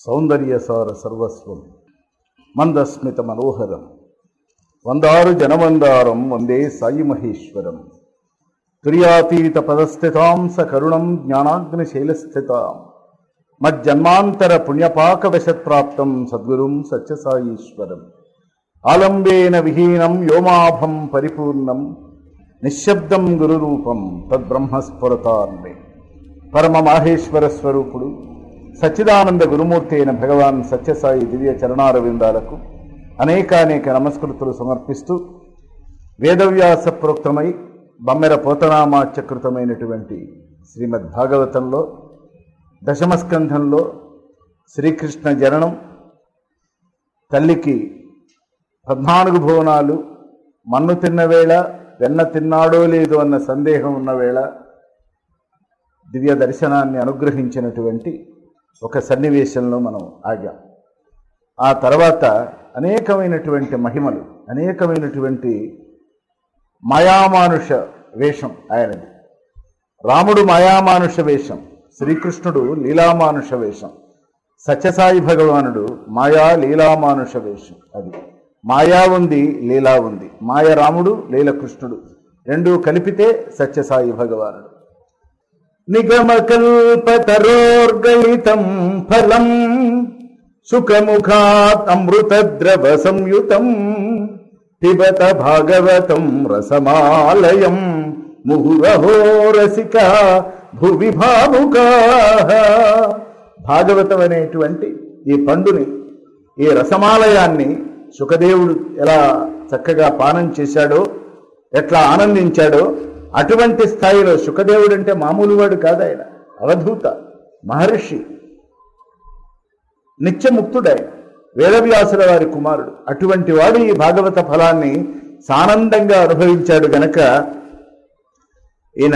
సౌందర్యసార సర్వస్వం మందస్మిత మనోహరం వందారు జనమందారం వందే సాయి మహేశ్వరం తుర్యాతీత పదస్థితాం స కరుణం జ్ఞానాగ్నిశైలస్థితాం మజ్జన్మాంతర పుణ్యపాక వశత్ప్రాప్తం సద్గురుం సత్యసాయీశ్వరం ఆలంబేన విహీనం వ్యోమాభం పరిపూర్ణం నిశ్శబ్దం గురురూపం తద్బ్రహ్మస్ఫురతాన్మే పరమ మాహేశ్వర స్వరూపుడు సచ్చిదానంద గురుమూర్తి అయిన భగవాన్ సత్యసాయి దివ్య చరణారవిందాలకు అనేకానేక నమస్కృతులు సమర్పిస్తూ వేదవ్యాస ప్రోక్తమై బమ్మెర పోతనామాచకృతమైనటువంటి శ్రీమద్ భాగవతంలో దశమస్కంధంలో శ్రీకృష్ణ జననం తల్లికి పద్నాలుగు భువనాలు మన్ను తిన్న వేళ వెన్న తిన్నాడో లేదో అన్న సందేహం ఉన్న వేళ దివ్య దర్శనాన్ని అనుగ్రహించినటువంటి ఒక సన్నివేశంలో మనం ఆగాం ఆ తర్వాత అనేకమైనటువంటి మహిమలు అనేకమైనటువంటి మాయామానుష వేషం ఆయనది రాముడు మాయామానుష వేషం శ్రీకృష్ణుడు లీలామానుష వేషం సత్యసాయి భగవానుడు మాయా లీలామానుష వేషం అది మాయా ఉంది లీలా ఉంది మాయ రాముడు లీల కృష్ణుడు రెండూ కలిపితే సత్యసాయి భగవానుడు నిగమకల్పతరోర్గళితం ఫలం సుఖముఖాత్ అమృతద్రవ సంయుతం పిబత భాగవతం రసమాలయం ముహురహో రసిక భువి భావుకా భాగవతం అనేటువంటి ఈ పండుని ఈ రసమాలయాన్ని సుఖదేవుడు ఎలా చక్కగా పానం చేశాడో ఎట్లా ఆనందించాడో అటువంటి స్థాయిలో సుఖదేవుడు అంటే మామూలు వాడు కాదు ఆయన అవధూత మహర్షి నిత్యముక్తుడాయన వేదవ్యాసుల వారి కుమారుడు అటువంటి వాడు ఈ భాగవత ఫలాన్ని సానందంగా అనుభవించాడు గనక ఈయన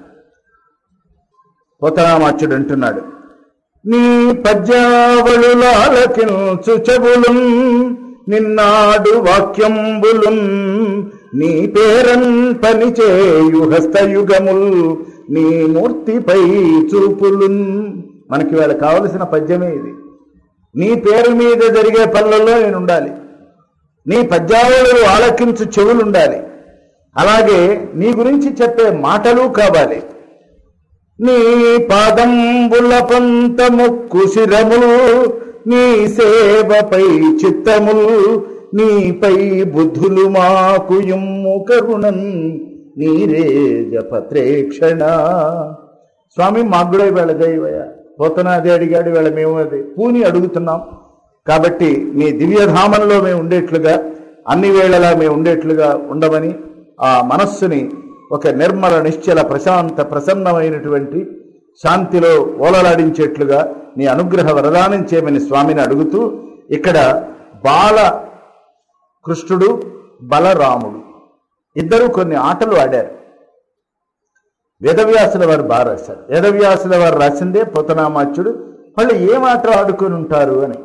పోతనామాచ్యుడు అంటున్నాడు నీ పద్యావళులాలకించు చెవులుం నిన్నాడు వాక్యంబులుం నీ పేరన్ పనిచేయు హస్తయుగముల్ నీ మూర్తిపై చూపులున్ మనకి వాళ్ళ కావలసిన పద్యమే ఇది నీ పేరు మీద జరిగే పనులలో నేను ఉండాలి నీ పద్యావళులు ఆలకించు చెవులు ఉండాలి అలాగే నీ గురించి చెప్పే మాటలు కావాలి నీ పాదంబుల పంతము కుశిరములు నీ సేవపై చిత్తములు నీపై బుద్ధులు మాకు ఇమ్ము కరుణం నీరే జపత్రేక్షణ స్వామి మాకు కూడా వేళ దైవయ పోతన అదే అడిగాడు వేళ మేము అదే పూని అడుగుతున్నాం కాబట్టి మీ దివ్యధామంలో మేము ఉండేట్లుగా అన్ని వేళలా మేము ఉండేట్లుగా ఉండమని ఆ మనస్సుని ఒక నిర్మల నిశ్చల ప్రశాంత ప్రసన్నమైనటువంటి శాంతిలో ఓలలాడించేట్లుగా నీ అనుగ్రహ వరదానం చేయమని స్వామిని అడుగుతూ ఇక్కడ బాల కృష్ణుడు బలరాముడు ఇద్దరు కొన్ని ఆటలు ఆడారు వేదవ్యాసుల వారు బాగా రాశారు వేదవ్యాసుల వారు రాసిందే పోతనామాచ్యుడు వాళ్ళు ఏం ఆటలు ఆడుకొని ఉంటారు అని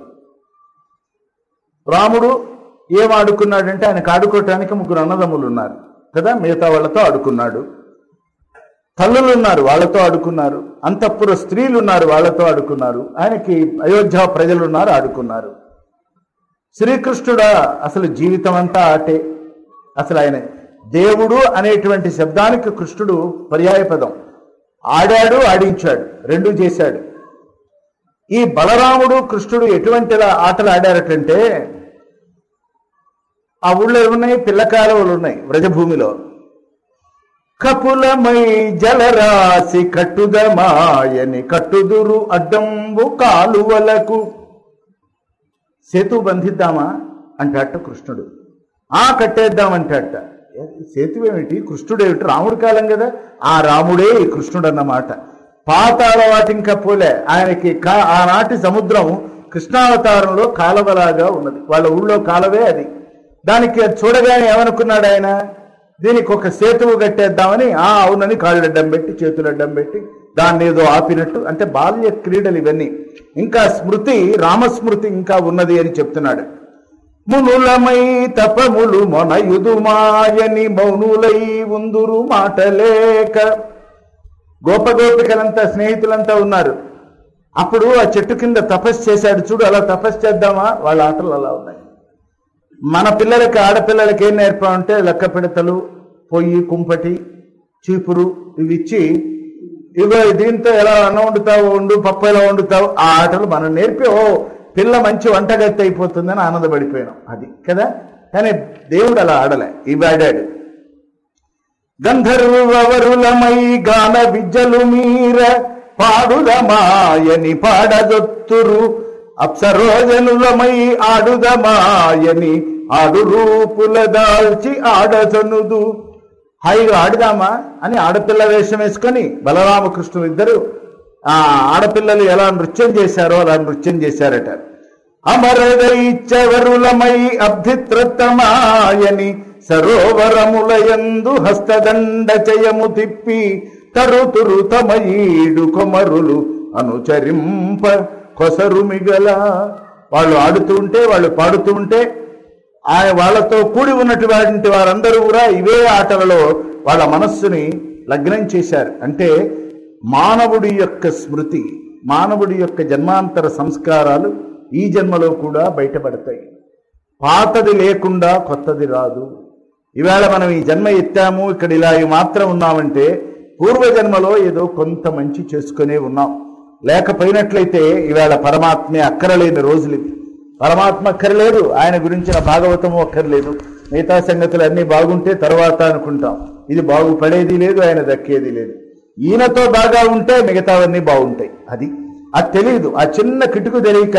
రాముడు ఏం ఆడుకున్నాడంటే ఆయనకు ఆడుకోవటానికి ముగ్గురు అన్నదమ్ములు ఉన్నారు కదా మిగతా వాళ్ళతో ఆడుకున్నాడు తల్లులు ఉన్నారు వాళ్ళతో ఆడుకున్నారు అంతఃపుర స్త్రీలు ఉన్నారు వాళ్ళతో ఆడుకున్నారు ఆయనకి అయోధ్య ప్రజలు ఉన్నారు ఆడుకున్నారు శ్రీకృష్ణుడా అసలు జీవితం అంతా ఆటే అసలు ఆయన దేవుడు అనేటువంటి శబ్దానికి కృష్ణుడు పర్యాయపదం ఆడాడు ఆడించాడు రెండు చేశాడు ఈ బలరాముడు కృష్ణుడు ఎటువంటి ఆటలు ఆడారటంటే ఆ ఊళ్ళో ఏమున్నాయి పిల్ల కాలువలు ఉన్నాయి వ్రజభూమిలో కపులమై జలరాశి కట్టుదమాయని కట్టుదురు అడ్డంబు కాలువలకు సేతు బంధిద్దామా అంటాట కృష్ణుడు ఆ కట్టేద్దామంటాట సేతు ఏమిటి కృష్ణుడు ఏమిటి రాముడు కాలం కదా ఆ రాముడే ఈ కృష్ణుడు అన్నమాట పాతాళ వాటి ఇంకా పోలే ఆయనకి కా- ఆనాటి సముద్రం కృష్ణావతారంలో కాలవలాగా ఉన్నది వాళ్ళ ఊళ్ళో కాలవే అది దానికి అది చూడగానే ఏమనుకున్నాడు ఆయన దీనికి ఒక సేతువు కట్టేద్దామని ఆ అవునని కాళ్ళు అడ్డం పెట్టి చేతులు అడ్డం పెట్టి దాన్ని ఏదో ఆపినట్టు అంటే బాల్య క్రీడలు ఇవన్నీ ఇంకా స్మృతి రామస్మృతి ఇంకా ఉన్నది అని చెప్తున్నాడు మునులమై తపములు మొనయుదుమాయని మౌనులై ఉందురు మాటలేక గోపగోపికలంతా స్నేహితులంతా ఉన్నారు అప్పుడు ఆ చెట్టు కింద తపస్సు చేశాడు చూడు అలా తపస్సు చేద్దామా వాళ్ళ ఆటలు అలా ఉన్నాయి మన పిల్లలకి ఆడపిల్లలకి ఏం నేర్పామంటే లెక్క పిడతలు పొయ్యి కుంపటి చీపురు ఇవి ఇచ్చి ఇగో దీంతో ఎలా అన్నం వండుతావు వండు పప్పు ఎలా వండుతావు ఆ ఆటలు మనం నేర్పి ఓ పిల్ల మంచి వంటగత్తి అయిపోతుందని ఆనందపడిపోయినాం అది కదా కానీ దేవుడు అలా ఆడలే ఇవి ఆడాడు గంధర్వరులమై గాన విద్యలు మీర పాడుదమాయని పాడదొత్తురు అప్సరోజనులమై ఆడుదమాయని ఆడు రూపుల దాల్చి ఆడసనుదు హాయిగా ఆడుదామా అని ఆడపిల్ల వేషం వేసుకొని బలరామకృష్ణులు ఇద్దరు ఆ ఆడపిల్లలు ఎలా నృత్యం చేశారో అలా నృత్యం చేశారట అమరదైచ్చవరులమై అబ్ధిత్రతమాయని సరోవరములయందు హస్తదండ చయము తిప్పి తరుతురు తమయీడు కొమరులు అనుచరింప కొసరు మిగల వాళ్ళు ఆడుతూ ఉంటే వాళ్ళు పాడుతూ ఉంటే ఆయన వాళ్ళతో కూడి ఉన్నటువంటి వారందరూ కూడా ఇవే ఆటలలో వాళ్ళ మనస్సుని లగ్నం చేశారు అంటే మానవుడి యొక్క స్మృతి మానవుడి యొక్క జన్మాంతర సంస్కారాలు ఈ జన్మలో కూడా బయటపడతాయి పాతది లేకుండా కొత్తది రాదు ఈవేళ మనం ఈ జన్మ ఎత్తాము ఇక్కడ ఇలా ఈ మాత్రం ఉన్నామంటే పూర్వజన్మలో ఏదో కొంత మంచి చేసుకునే ఉన్నాం లేకపోయినట్లయితే ఈవేళ పరమాత్మే అక్కరలేని రోజులు ఇవి పరమాత్మ అక్కర్లేదు ఆయన గురించిన భాగవతము అక్కర్లేదు మిగతా సంగతులు అన్నీ బాగుంటే తర్వాత అనుకుంటాం ఇది బాగుపడేది లేదు ఆయన దక్కేది లేదు ఈయనతో బాగా ఉంటే మిగతావన్నీ బాగుంటాయి అది అది తెలియదు ఆ చిన్న కిటుకు తెలియక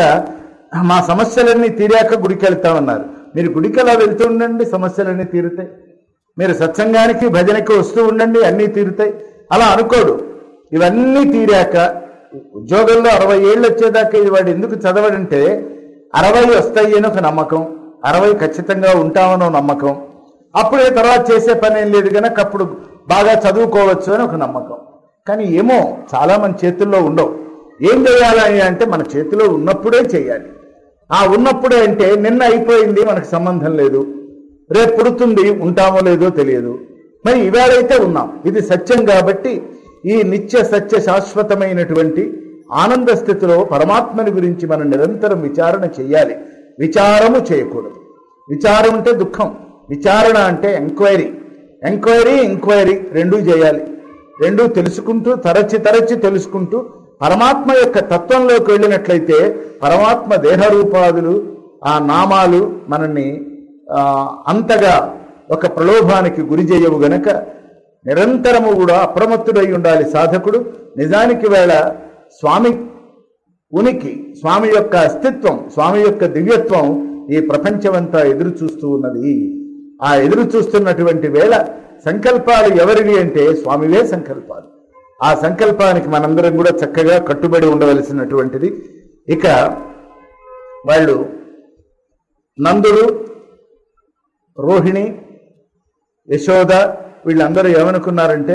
మా సమస్యలన్నీ తీరాక గుడికి వెళ్తామన్నారు మీరు గుడికి అలా వెళ్తూ ఉండండి సమస్యలన్నీ తీరుతాయి మీరు సత్సంగానికి భజనకి వస్తూ ఉండండి అన్నీ తీరుతాయి అలా అనుకోడు ఇవన్నీ తీరాక ఉద్యోగంలో అరవై ఏళ్ళు వచ్చేదాకా ఇది వాడు ఎందుకు చదవడంటే అరవై వస్తాయి అని ఒక నమ్మకం అరవై ఖచ్చితంగా ఉంటామనో నమ్మకం అప్పుడే తర్వాత చేసే పని ఏం లేదు కనుక అప్పుడు బాగా చదువుకోవచ్చు అని ఒక నమ్మకం కానీ ఏమో చాలా మన చేతుల్లో ఉండవు ఏం చేయాలి అంటే మన చేతిలో ఉన్నప్పుడే చేయాలి ఆ ఉన్నప్పుడే అంటే నిన్న అయిపోయింది మనకు సంబంధం లేదు రేపు పుడుతుంది ఉంటామో లేదో తెలియదు మరి ఇవాళైతే ఉన్నాం ఇది సత్యం కాబట్టి ఈ నిత్య సత్య శాశ్వతమైనటువంటి ఆనంద స్థితిలో పరమాత్మని గురించి మనం నిరంతరం విచారణ చేయాలి విచారము చేయకూడదు విచారం అంటే దుఃఖం విచారణ అంటే ఎంక్వైరీ ఎంక్వైరీ ఎంక్వైరీ రెండూ చేయాలి రెండూ తెలుసుకుంటూ తరచి తరచి తెలుసుకుంటూ పరమాత్మ యొక్క తత్వంలోకి వెళ్ళినట్లయితే పరమాత్మ దేహరూపాదులు ఆ నామాలు మనల్ని ఆ, అంతగా ఒక ప్రలోభానికి గురి చేయవు గనక నిరంతరము కూడా అప్రమత్తుడై ఉండాలి సాధకుడు నిజానికి వేళ స్వామి ఉనికి స్వామి యొక్క అస్తిత్వం స్వామి యొక్క దివ్యత్వం ఈ ప్రపంచమంతా ఎదురు చూస్తూ ఉన్నది ఆ ఎదురు చూస్తున్నటువంటి వేళ సంకల్పాలు ఎవరివి అంటే స్వామివే సంకల్పాలు ఆ సంకల్పానికి మనందరం కూడా చక్కగా కట్టుబడి ఉండవలసినటువంటిది ఇక వాళ్ళు నందుడు రోహిణి యశోద వీళ్ళందరూ ఏమనుకున్నారంటే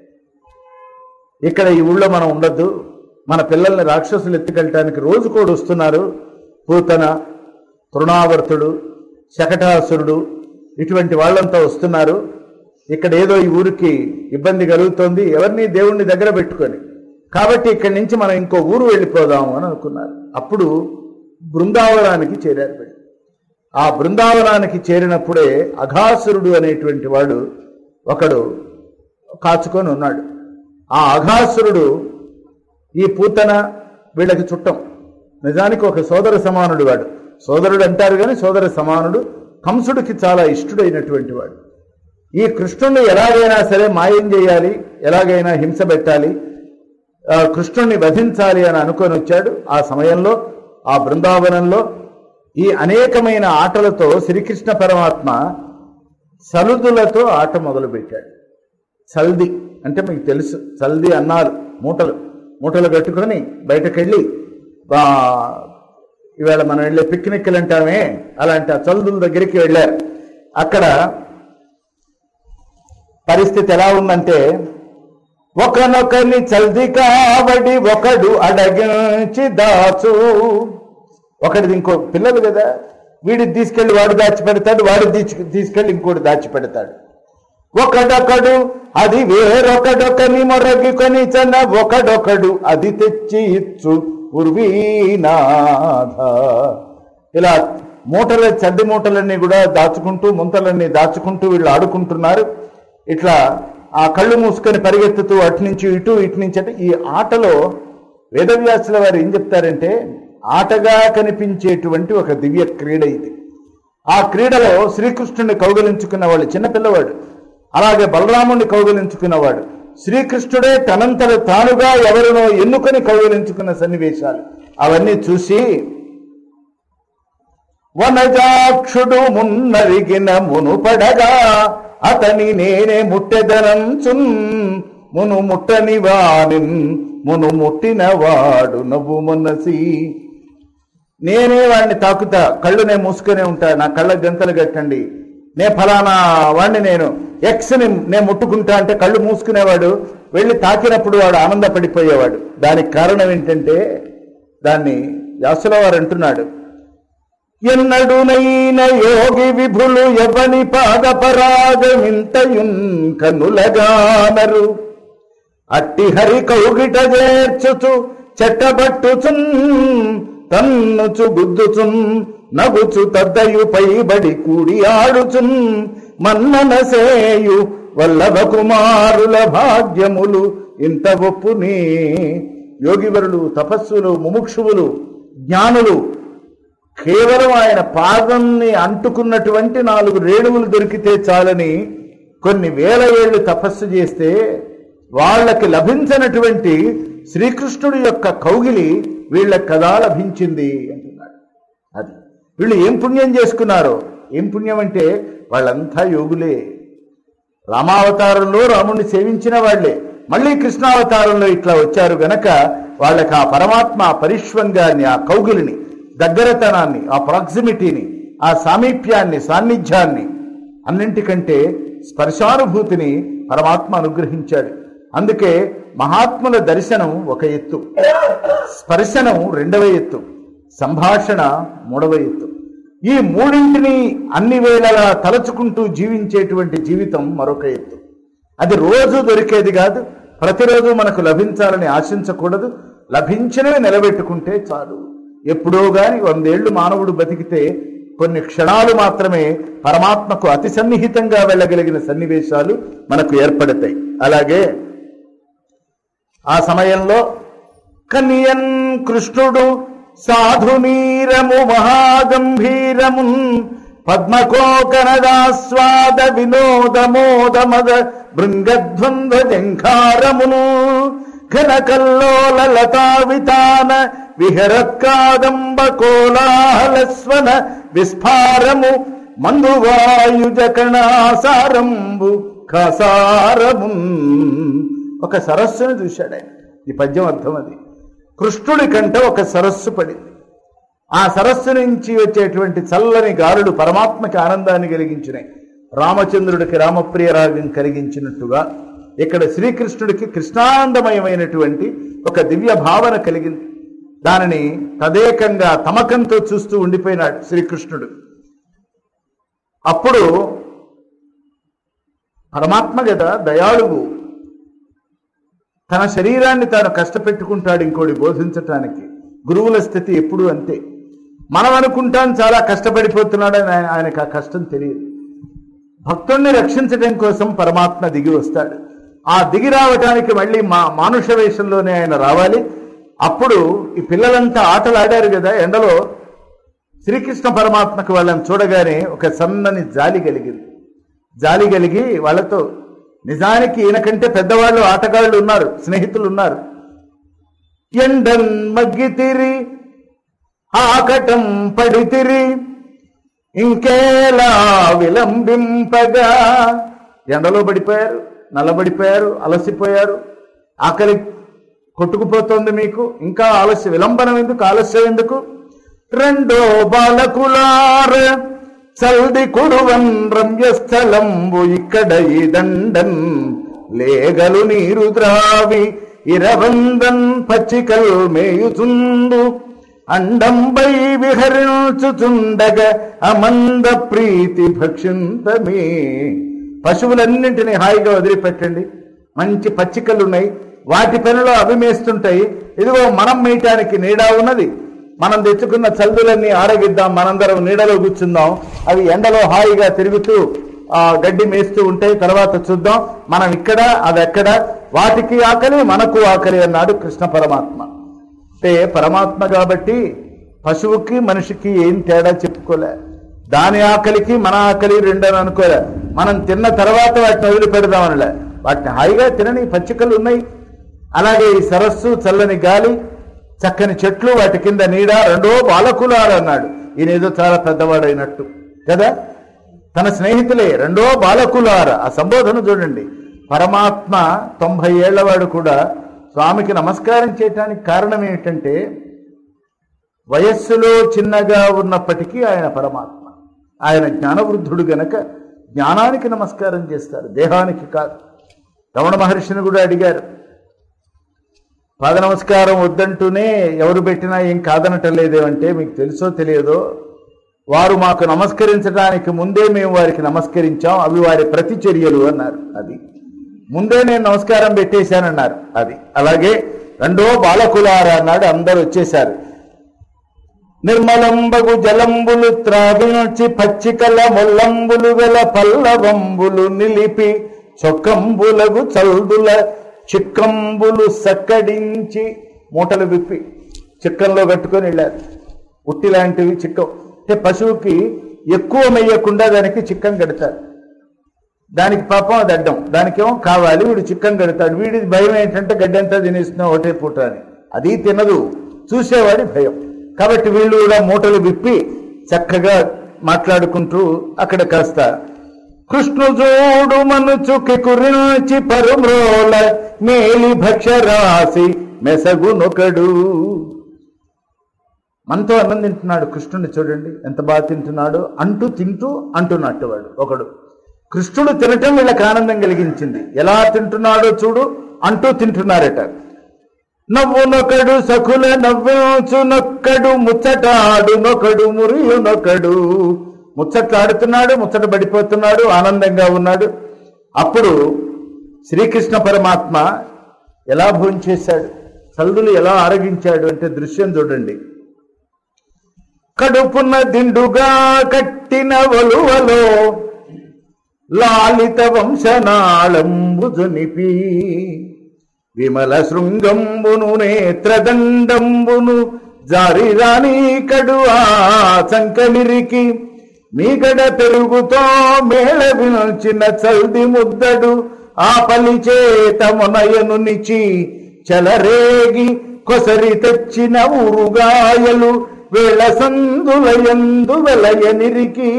ఇక్కడ ఈ ఊళ్ళో మనం ఉండొద్దు మన పిల్లల్ని రాక్షసులు ఎత్తుకెళ్ళటానికి రోజు కూడా వస్తున్నారు పూతన తృణావర్తుడు శకటాసురుడు ఇటువంటి వాళ్ళంతా వస్తున్నారు ఇక్కడ ఏదో ఈ ఊరికి ఇబ్బంది కలుగుతోంది ఎవరిని దేవుణ్ణి దగ్గర పెట్టుకొని కాబట్టి ఇక్కడి నుంచి మనం ఇంకో ఊరు వెళ్ళిపోదాము అని అనుకున్నారు అప్పుడు బృందావనానికి చేరారు వీళ్ళు. ఆ బృందావనానికి చేరినప్పుడే అఘాసురుడు అనేటువంటి వాడు ఒకడు కాచుకొని ఉన్నాడు ఆ అఘాసురుడు ఈ పూతన వీళ్ళకి చుట్టం నిజానికి ఒక సోదర సమానుడు వాడు సోదరుడు అంటారు కానీ సోదర సమానుడు కంసుడికి చాలా ఇష్టుడైనటువంటి వాడు ఈ కృష్ణుణ్ణి ఎలాగైనా సరే మాయం చేయాలి ఎలాగైనా హింస పెట్టాలి ఆ, కృష్ణుణ్ణి వధించాలి అని అనుకొని వచ్చాడు ఆ సమయంలో ఆ బృందావనంలో ఈ అనేకమైన ఆటలతో శ్రీకృష్ణ పరమాత్మ సలుదులతో ఆట మొదలుపెట్టాడు సల్ది అంటే మీకు తెలుసు సల్ది అన్నారు మూటలు మూటలు కట్టుకొని బయటకెళ్ళి ఆ, ఇవాళ మనం వెళ్ళే పిక్నిక్లు అంటామే అలాంటి ఆ చల్దుల దగ్గరికి వెళ్ళారు అక్కడ పరిస్థితి ఎలా ఉందంటే ఒకనొకని చల్ది కావడి ఒకడు అడగించి దాచు ఒకటిది ఇంకో పిల్లలు కదా వీడిని తీసుకెళ్లి వాడు దాచిపెడతాడు వాడు తీసు తీసుకెళ్లి ఇంకోటి దాచిపెడతాడు ఒకడొకడు అది వేరొకడొకని మొరగి కొని చన ఒకడొకడు అది తెచ్చి ఇచ్చు పూర్వీనాథ ఇలా మూటల చడ్డి మూటలన్నీ కూడా దాచుకుంటూ ముంతలన్నీ దాచుకుంటూ వీళ్ళు ఆడుకుంటున్నారు ఇట్లా ఆ కళ్ళు మూసుకొని పరిగెత్తుతూ అటు నుంచి ఇటు ఇటు నుంచి అటు ఈ ఆటలో వేదవ్యాసుల వారు ఏం చెప్తారంటే ఆటగా కనిపించేటువంటి ఒక దివ్య క్రీడ ఇది ఆ క్రీడలో శ్రీకృష్ణుని కౌగలించుకున్నవాడు చిన్నపిల్లవాడు అలాగే బలరాముణ్ణి కౌగలించుకున్నవాడు శ్రీకృష్ణుడే తనంతట తానుగా ఎవరినో ఎన్నుకొని కౌగలించుకున్న సన్నివేశాలు అవన్నీ చూసి వనజాక్షుడు మున్నరిగిన మునుపడగా అతని నేనే ముట్టెదనంచున్ మును ముట్టని వానిన్ మును ముట్టిన వాడు నవ్వు మున్నసి నేనే వాడిని తాకుతా కళ్ళు నేను మూసుకొని ఉంటా నా కళ్ళ గంతలు కట్టండి నే ఫలానా వాడిని నేను ఎక్స్ని నేను ముట్టుకుంటా అంటే కళ్ళు మూసుకునేవాడు వెళ్ళి తాకినప్పుడు వాడు ఆనందపడిపోయేవాడు దానికి కారణం ఏంటంటే దాన్ని వ్యాసుల వారు అంటున్నాడు ఎన్నడునైన యోగి విభులు ఎవని పాదపరాగమింతయున్ కనులగానరు అట్టి హరి కౌగిట చేర్చుచు చెట్టబట్టుచున్ తన్నుచు గుద్దుచున్ నగుచు తద్దయు పైబడి కూడి ఆడుచున్ మన్నన సేయు వల్లభ కుమారుల భాగ్యములు ఇంత ఒప్పుని యోగివరులు తపస్సులు ముముక్షువులు జ్ఞానులు కేవలం ఆయన పాదాన్ని అంటుకున్నటువంటి నాలుగు రేణువులు దొరికితే చాలని కొన్ని వేల ఏళ్ళు తపస్సు చేస్తే వాళ్ళకి లభించినటువంటి శ్రీకృష్ణుడి యొక్క కౌగిలి వీళ్ళకి కదా లభించింది అంటున్నాడు అది వీళ్ళు ఏం పుణ్యం చేసుకున్నారో ఏం పుణ్యం అంటే వాళ్ళంతా యోగులే రామావతారంలో రాముణ్ణి సేవించిన వాళ్లే మళ్ళీ కృష్ణావతారంలో ఇట్లా వచ్చారు గనక వాళ్ళకి ఆ పరమాత్మ ఆ పరిష్వంగాన్ని ఆ కౌగిలిని దగ్గరతనాన్ని ఆ ప్రాక్సిమిటీని ఆ సామీప్యాన్ని సాన్నిధ్యాన్ని అన్నింటికంటే స్పర్శానుభూతిని పరమాత్మ అనుగ్రహించాడు అందుకే మహాత్ముల దర్శనం ఒక ఎత్తు స్పర్శనం రెండవ ఎత్తు సంభాషణ మూడవ ఎత్తు ఈ మూడింటిని అన్ని వేళలా తలచుకుంటూ జీవించేటువంటి జీవితం మరొక ఎత్తు అది రోజు దొరికేది కాదు ప్రతిరోజు మనకు లభించాలని ఆశించకూడదు లభించినవి నిలబెట్టుకుంటే చాలు ఎప్పుడో గాని వందేళ్లు మానవుడు బతికితే కొన్ని క్షణాలు మాత్రమే పరమాత్మకు అతి సన్నిహితంగా వెళ్ళగలిగిన సన్నివేశాలు మనకు ఏర్పడతాయి అలాగే ఆ సమయంలో కనియన్ కృష్ణుడు సాధునీరము మహాగంభీరమున్ పద్మకోకనదాస్వాద వినోదమోదమద బృంగధ్వంద జంఖారమును ఘనకల్లోల లతావితాన విహరత్కాదంబ కోలాహలస్వన విస్ఫారము మందువాయుజ కణాసారంబు ఖసారమున్ ఒక సరస్సును చూశాడు ఆయన ఈ పద్యం అర్థం అది కృష్ణుడి కంట ఒక సరస్సు పడింది ఆ సరస్సు నుంచి వచ్చేటువంటి చల్లని గాలులు పరమాత్మకి ఆనందాన్ని కలిగించినాయి రామచంద్రుడికి రామప్రియ రాగం కలిగించినట్టుగా ఇక్కడ శ్రీకృష్ణుడికి కృష్ణానందమయమైనటువంటి ఒక దివ్య భావన కలిగింది దానిని తదేకంగా తమకంతో చూస్తూ ఉండిపోయినాడు శ్రీకృష్ణుడు అప్పుడు పరమాత్మ కదా దయాళువు తన శరీరాన్ని తాను కష్టపెట్టుకుంటాడు ఇంకోటి బోధించటానికి గురువుల స్థితి ఎప్పుడు అంతే మనం అనుకుంటాం చాలా కష్టపడిపోతున్నాడని ఆయన ఆయనకు ఆ కష్టం తెలియదు భక్తుణ్ణి రక్షించడం కోసం పరమాత్మ దిగి వస్తాడు ఆ దిగి రావటానికి మళ్ళీ మా మానుష వేషంలోనే ఆయన రావాలి అప్పుడు ఈ పిల్లలంతా ఆటలు ఆడారు కదా ఎండలో శ్రీకృష్ణ పరమాత్మకు వాళ్ళని చూడగానే ఒక సన్నని జాలి కలిగింది జాలి కలిగి వాళ్ళతో నిజానికి ఈయనకంటే పెద్దవాళ్ళు ఆటగాళ్ళు ఉన్నారు స్నేహితులు ఉన్నారు ఎండన్ మగ్గితిరి ఆకటం పడితిరి ఇంకేలా విలంబింపగా ఎండలో పడిపోయారు నల్లబడిపోయారు అలసిపోయారు ఆకలి కొట్టుకుపోతోంది మీకు ఇంకా ఆలస్య విలంబనం ఎందుకు ఆలస్యం ఎందుకు రెండో బాలకులార చల్ది కుడువన్ రమ్యస్థలంబు ఇక్కడ ఈ దండన్ లేగలు నీరు ద్రావి ఇరవందన్ పచ్చికల్ మేయుచుండు అండంబై విహరించుచుండగ అమంద ప్రీతి భక్షింతమే పశువులన్నింటినీ హాయిగా వదిలిపెట్టండి మంచి పచ్చికలు ఉన్నాయి వాటి పనిలో అవి మేస్తుంటాయి ఇదిగో మనం మేయటానికి నీడ ఉన్నది మనం తెచ్చుకున్న చల్దులన్నీ ఆరగిద్దాం మనందరం నీడలో కూర్చుందాం అవి ఎండలో హాయిగా తిరుగుతూ ఆ గడ్డి మేస్తూ ఉంటాయి తర్వాత చూద్దాం మనం ఇక్కడ అది ఎక్కడ వాటికి ఆకలి మనకు ఆకలి అన్నాడు కృష్ణ పరమాత్మ అంటే పరమాత్మ కాబట్టి పశువుకి మనిషికి ఏం తేడా చెప్పుకోలే దాని ఆకలికి మన ఆకలి రెండని అనుకోలే మనం తిన్న తర్వాత వాటిని వదిలిపెడదామనిలే వాటిని హాయిగా తినని పచ్చికలు ఉన్నాయి అలాగే ఈ సరస్సు చల్లని గాలి చక్కని చెట్లు వాటి కింద నీడ రెండో బాలకులారు అన్నాడు ఈయన ఏదో చాలా పెద్దవాడైనట్టు కదా తన స్నేహితులే రెండో బాలకులార ఆ సంబోధన చూడండి పరమాత్మ తొంభై ఏళ్లవాడు కూడా స్వామికి నమస్కారం చేయటానికి కారణం ఏమిటంటే వయస్సులో చిన్నగా ఉన్నప్పటికీ ఆయన పరమాత్మ ఆయన జ్ఞానవృద్ధుడు గనక జ్ఞానానికి నమస్కారం చేస్తారు దేహానికి కాదు రమణ మహర్షిని కూడా అడిగారు పాద నమస్కారం వద్దంటూనే ఎవరు పెట్టినా ఏం కాదనటం లేదేమంటే మీకు తెలుసో తెలియదో వారు మాకు నమస్కరించడానికి ముందే మేము వారికి నమస్కరించాం అవి వారి ప్రతిచర్యలు అన్నారు అది ముందే నేను నమస్కారం పెట్టేశానన్నారు అది అలాగే రెండో బాలకులారా అన్నాడు అందరూ వచ్చేశారు నిర్మలంబగు జలంబులు త్రావించి పచ్చికల ముల్లంబులు గల పల్లవంబులు నిలిపి చొక్కంబులగు చల్దుల చిక్కంబులు సక్కడించి మూటలు విప్పి చిక్కంలో కట్టుకొని వెళ్ళారు ఉట్టి లాంటివి చిక్కం అంటే పశువుకి ఎక్కువ మెయ్యకుండా దానికి చిక్కం కడతారు దానికి పాపం అది అడ్డం దానికేమో కావాలి వీడు చిక్కం కడతాడు వీడి భయం ఏంటంటే గడ్డంతా తినేస్తున్నా ఒకటే పూట అని అది తినదు చూసేవాడి భయం కాబట్టి వీళ్ళు కూడా మూటలు విప్పి చక్కగా మాట్లాడుకుంటూ అక్కడ కాస్త కృష్ణుజోడు మనుచుకి కురించి పరుమ్రోల మేలి భక్ష రాసి మెసగునొకడు మనతో అన్నం తింటున్నాడు కృష్ణుని చూడండి ఎంత బాగా తింటున్నాడో అంటూ తింటూ అంటున్నట్టు వాడు ఒకడు కృష్ణుడు తినటం వీళ్ళకి ఆనందం కలిగించింది ఎలా తింటున్నాడో చూడు అంటూ తింటున్నారట నవ్వునొకడు సకుల నవ్వుచునొక్కడు ముచ్చటాడు నొకడు మురియునొకడు ముచ్చట్లాడుతున్నాడు ముచ్చట పడిపోతున్నాడు ఆనందంగా ఉన్నాడు అప్పుడు శ్రీకృష్ణ పరమాత్మ ఎలా భోంచేశాడు చల్దులు ఎలా ఆరగించాడు అంటే దృశ్యం చూడండి కడుపున దిండుగా కట్టిన వలువలో లాలిత వంశనాళంబు జొనిపి విమల శృంగంబును నేత్రదండంబును జారి రాని కడు ఆ చంకలిరికి మీగడ పెరుగుతో మేళ విల్చిన చల్ది ముద్దడు ఆ పలి చేత మునయను నిచి చెలరేగి కొసరి తెచ్చిన ఊరుగాయలు వేళ సందులయందు వెలయనిరికి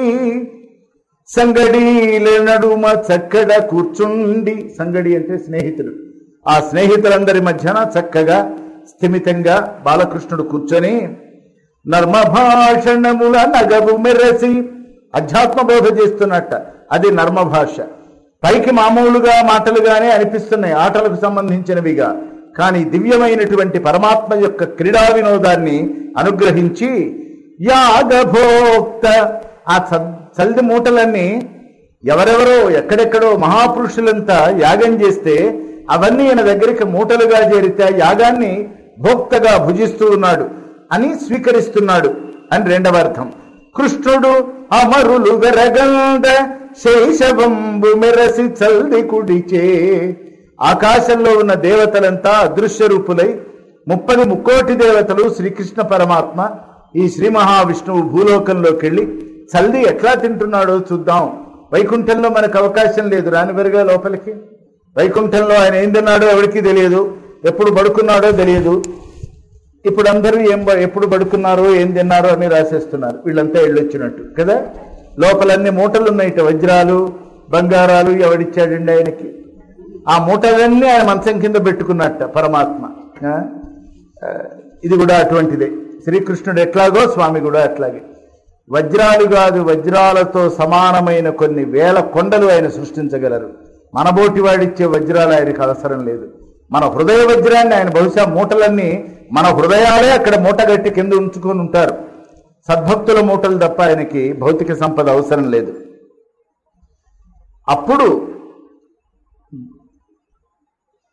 సంగడీల నడుమ చక్కగా కూర్చుండి సంగడి అంటే స్నేహితుడు ఆ స్నేహితులందరి మధ్యన చక్కగా స్థిమితంగా బాలకృష్ణుడు కూర్చొని నర్మభాషణముల నగవు మెరసి అధ్యాత్మ బోధ చేస్తున్నట్ట అది నర్మ భాష పైకి మామూలుగా మాటలుగానే అనిపిస్తున్నాయి ఆటలకు సంబంధించినవిగా కానీ దివ్యమైనటువంటి పరమాత్మ యొక్క క్రీడా వినోదాన్ని అనుగ్రహించి యాగభోక్త ఆ చ- చల్ది మూటలన్నీ ఎవరెవరో ఎక్కడెక్కడో మహాపురుషులంతా యాగం చేస్తే అవన్నీ ఈయన దగ్గరికి మూటలుగా చేరితే ఆ యాగాన్ని భోక్తగా భుజిస్తూ ఉన్నాడు అని స్వీకరిస్తున్నాడు అని రెండవ అర్థం కృష్ణుడు అమరులు వెరగంద శైశవంబు మెరసి చల్ది కుడిచే ఆకాశంలో ఉన్న దేవతలంతా అదృశ్య రూపులై ముప్పది ముక్కోటి దేవతలు శ్రీకృష్ణ పరమాత్మ ఈ శ్రీ మహావిష్ణువు భూలోకంలోకి వెళ్ళి చల్ది ఎట్లా తింటున్నాడో చూద్దాం వైకుంఠంలో మనకు అవకాశం లేదు రానివరిగా లోపలికి వైకుంఠంలో ఆయన ఏం తిన్నాడో ఎవరికి తెలియదు ఎప్పుడు పడుకున్నాడో తెలియదు ఇప్పుడు అందరూ ఏం బ- ఎప్పుడు పడుకున్నారో ఏం తిన్నారో అని రాసేస్తున్నారు వీళ్ళంతా వెళ్ళొచ్చినట్టు కదా లోపలన్నీ మూటలు ఉన్నాయి ఇటు వజ్రాలు బంగారాలు ఎవడిచ్చాడండి ఆయనకి ఆ మూటలన్నీ ఆయన మంచం కింద పెట్టుకున్నట్ట పరమాత్మ ఆ? ఆ, ఇది కూడా అటువంటిదే శ్రీకృష్ణుడు ఎట్లాగో స్వామి కూడా అట్లాగే వజ్రాలు కాదు వజ్రాలతో సమానమైన కొన్ని వేల కొండలు ఆయన సృష్టించగలరు మనబోటి వాడిచ్చే వజ్రాలు ఆయనకు అవసరం లేదు మన హృదయ వజ్రాన్ని ఆయన బహుశా మూటలన్నీ మన హృదయాలే అక్కడ మూటగట్టి కింద ఉంచుకొని ఉంటారు సద్భక్తుల మూటలు తప్ప ఆయనకి భౌతిక సంపద అవసరం లేదు అప్పుడు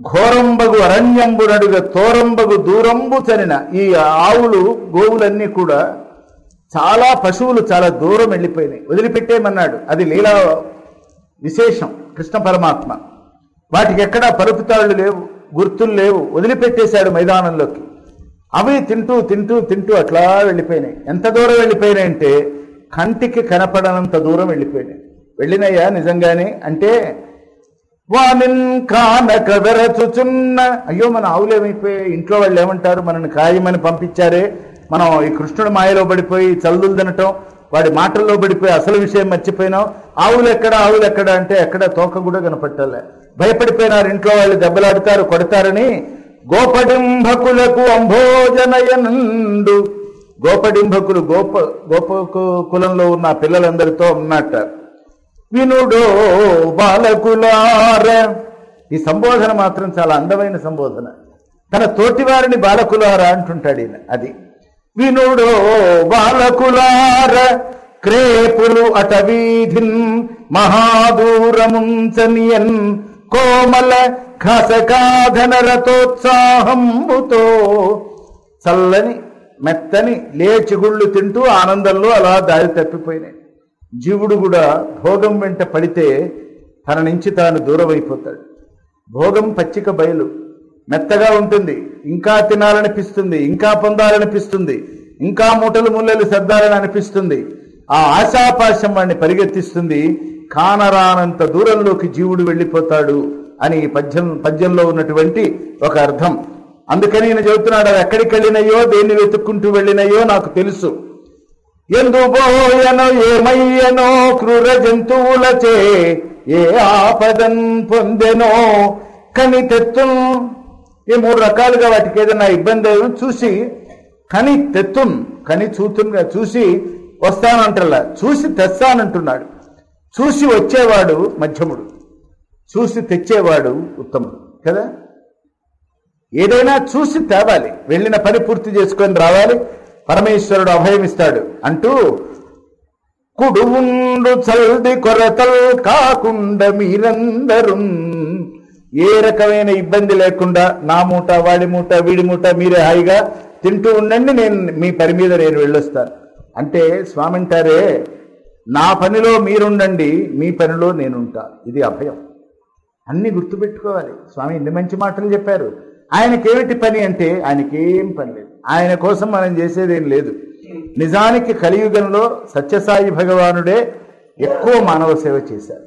ఘోరంబగు అరణ్యంబునడుగ తోరంబగు దూరంబు చనిన ఈ ఆవులు గోవులన్నీ కూడా చాలా పశువులు చాలా దూరం వెళ్ళిపోయినాయి వదిలిపెట్టేయమన్నాడు అది లీలా విశేషం కృష్ణ పరమాత్మ వాటికి ఎక్కడా పరుపుతాళ్ళు లేవు గుర్తులు లేవు వదిలిపెట్టేశాడు మైదానంలోకి అవి తింటూ తింటూ తింటూ అట్లా వెళ్ళిపోయినాయి ఎంత దూరం వెళ్ళిపోయినాయంటే కంటికి కనపడనంత దూరం వెళ్ళిపోయినాయి వెళ్ళినాయా నిజంగానే అంటే వానిన్ కానక వెరచుచున్న అయ్యో మన ఆవులు ఏమైపోయాయి ఇంట్లో వాళ్ళు ఏమంటారు మనల్ని ఖాయమని పంపించారే మనం ఈ కృష్ణుడి మాయలో పడిపోయి చల్దులు తినటం వాడి మాటల్లో పడిపోయి అసలు విషయం మర్చిపోయినాం ఆవులు ఎక్కడ ఆవులు ఎక్కడ అంటే ఎక్కడ తోక కూడా కనపట్టాలే భయపడిపోయినారు ఇంట్లో వాళ్ళు దెబ్బలాడతారు కొడతారని గోపడింభకులకు అంభోజనయనుండు గోపడింభకులు గోప గోప కు- కులంలో ఉన్న పిల్లలందరితో ఉన్నట్ట వినుడో బాలకులార ఈ సంబోధన మాత్రం చాలా అందమైన సంబోధన తన తోటివారిని బాలకులార అంటుంటాడు ఈయన అది వినుడో బాలకులార క్రేపులు అటవీధిన్ మహాదూరముంచనియన్ కోమల ఖసకాధన రథోత్సాహంబుతో చల్లని మెత్తని లేచిగుళ్ళు తింటూ ఆనందంలో అలా దారి తప్పిపోయినాయి జీవుడు కూడా భోగం వెంట పడితే తన నుంచి తాను దూరం అయిపోతాడు భోగం పచ్చిక బయలు మెత్తగా ఉంటుంది ఇంకా తినాలనిపిస్తుంది ఇంకా పొందాలనిపిస్తుంది ఇంకా మూటలు ముల్లలు సర్దాలని అనిపిస్తుంది ఆ ఆశాపాశం వాడిని పరిగెత్తిస్తుంది కానరానంత దూరంలోకి జీవుడు వెళ్ళిపోతాడు అని ఈ పద్యం పద్యంలో ఉన్నటువంటి ఒక అర్థం అందుకని ఈయన చెబుతున్నాడు అవి ఎక్కడికి వెళ్ళినాయో దేన్ని వెతుక్కుంటూ వెళ్ళినాయో నాకు తెలుసు ఎందు పోయనో ఏమయ్యనో క్రూర జంతువులచే ఏ ఆపదన్ పొందెనో కని తెత్తున్ ఈ మూడు రకాలుగా వాటికి ఏదైనా ఇబ్బంది అయినా చూసి కని తెత్తున్ కని చూతున్గా చూసి వస్తానంటలా చూసి తెస్తానంటున్నాడు చూసి వచ్చేవాడు మధ్యముడు చూసి తెచ్చేవాడు ఉత్తముడు కదా ఏదైనా చూసి తేవాలి వెళ్ళిన పని పూర్తి చేసుకొని రావాలి పరమేశ్వరుడు అభయం ఇస్తాడు అంటూ కుడువుండు చల్ది కొరతల్ కాకుండా మీరందరూ ఏ రకమైన ఇబ్బంది లేకుండా నా మూట వాడి మూట వీడి మూట మీరే హాయిగా తింటూ ఉండండి నేను మీ పని మీద నేను వెళ్ళొస్తాను అంటే స్వామి అంటారే నా పనిలో మీరుండండి మీ పనిలో నేనుంటా ఇది అభయం అన్ని గుర్తుపెట్టుకోవాలి స్వామి ఇన్ని మంచి మాటలు చెప్పారు ఆయనకేమిటి పని అంటే ఆయనకేం పని లేదు ఆయన కోసం మనం చేసేదేం లేదు నిజానికి కలియుగంలో సత్యసాయి భగవానుడే ఎక్కువ మానవ సేవ చేశారు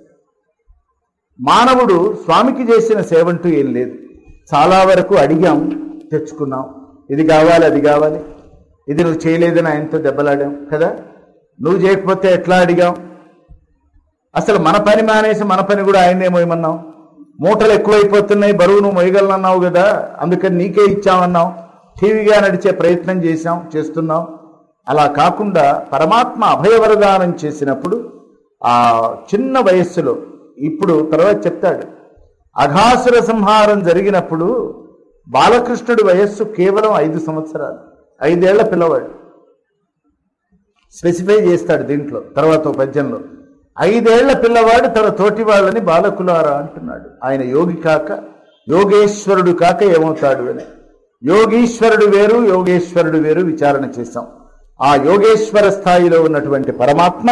మానవుడు స్వామికి చేసిన సేవంటూ ఏం లేదు చాలా వరకు అడిగాం తెచ్చుకున్నాం ఇది కావాలి అది కావాలి ఇది నువ్వు చేయలేదని ఆయనతో దెబ్బలాడాం కదా నువ్వు చేయకపోతే ఎట్లా అడిగాం అసలు మన పని మానేసి మన పని కూడా ఆయన్నే మోయమన్నాం మూటలు ఎక్కువైపోతున్నాయి బరువు నువ్వు మోయగలనన్నావు కదా అందుకని నీకే ఇచ్చామన్నాం టీవీగా నడిచే ప్రయత్నం చేశాం చేస్తున్నాం అలా కాకుండా పరమాత్మ అభయవరదానం చేసినప్పుడు ఆ చిన్న వయస్సులో ఇప్పుడు తర్వాత చెప్తాడు అఘాసుర సంహారం జరిగినప్పుడు బాలకృష్ణుడి వయస్సు కేవలం ఐదు సంవత్సరాలు ఐదేళ్ల పిల్లవాడు స్పెసిఫై చేస్తాడు దీంట్లో తర్వాత ఓ పద్యంలో ఐదేళ్ల పిల్లవాడు తన తోటి వాళ్ళని బాలకులారా అంటున్నాడు ఆయన యోగి కాక యోగేశ్వరుడు కాక ఏమవుతాడు అని యోగీశ్వరుడు వేరు యోగేశ్వరుడు వేరు విచారణ చేశాం ఆ యోగేశ్వర స్థాయిలో ఉన్నటువంటి పరమాత్మ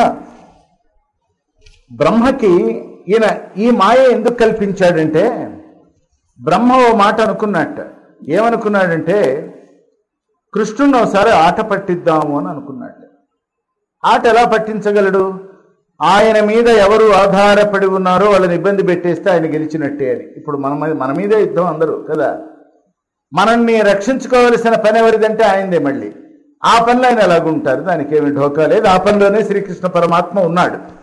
బ్రహ్మకి ఈయన ఈ మాయ ఎందుకు కల్పించాడంటే బ్రహ్మ ఓ మాట అనుకున్నట్ట ఏమనుకున్నాడంటే కృష్ణుని ఒకసారి ఆట పట్టిద్దాము అని అనుకున్నాడు ఆట ఎలా పట్టించగలడు ఆయన మీద ఎవరు ఆధారపడి ఉన్నారో వాళ్ళని ఇబ్బంది పెట్టేస్తే ఆయన గెలిచినట్టే అని ఇప్పుడు మన మీద- మన మీదే యుద్ధం అందరూ కదా మనల్ని రక్షించుకోవలసిన పని ఎవరిదంటే ఆయనదే మళ్ళీ ఆ పనిలో ఆయన ఎలాగుంటారు దానికి ఏమి ఢోకా లేదు ఆ పనిలోనే శ్రీకృష్ణ పరమాత్మ ఉన్నాడు